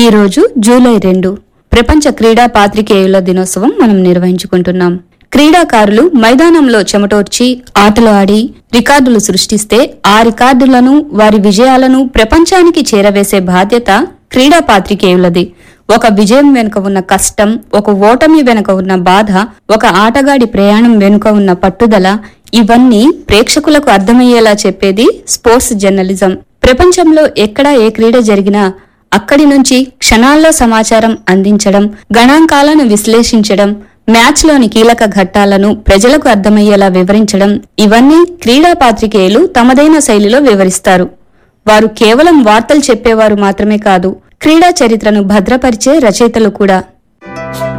ఈ రోజు జూలై రెండు ప్రపంచ క్రీడా పాత్రికేయుల దినోత్సవం మనం నిర్వహించుకుంటున్నాం క్రీడాకారులు మైదానంలో చెమటోర్చి ఆటలు ఆడి రికార్డులు సృష్టిస్తే ఆ రికార్డులను వారి విజయాలను ప్రపంచానికి చేరవేసే బాధ్యత క్రీడా పాత్రికేయులది ఒక విజయం వెనుక ఉన్న కష్టం ఒక ఓటమి వెనుక ఉన్న బాధ ఒక ఆటగాడి ప్రయాణం వెనుక ఉన్న పట్టుదల ఇవన్నీ ప్రేక్షకులకు అర్థమయ్యేలా చెప్పేది స్పోర్ట్స్ జర్నలిజం ప్రపంచంలో ఎక్కడా ఏ క్రీడ జరిగినా అక్కడి నుంచి క్షణాల్లో సమాచారం అందించడం గణాంకాలను విశ్లేషించడం మ్యాచ్లోని కీలక ఘట్టాలను ప్రజలకు అర్థమయ్యేలా వివరించడం ఇవన్నీ క్రీడా పాత్రికేయులు తమదైన శైలిలో వివరిస్తారు వారు కేవలం వార్తలు చెప్పేవారు మాత్రమే కాదు క్రీడా చరిత్రను భద్రపరిచే రచయితలు కూడా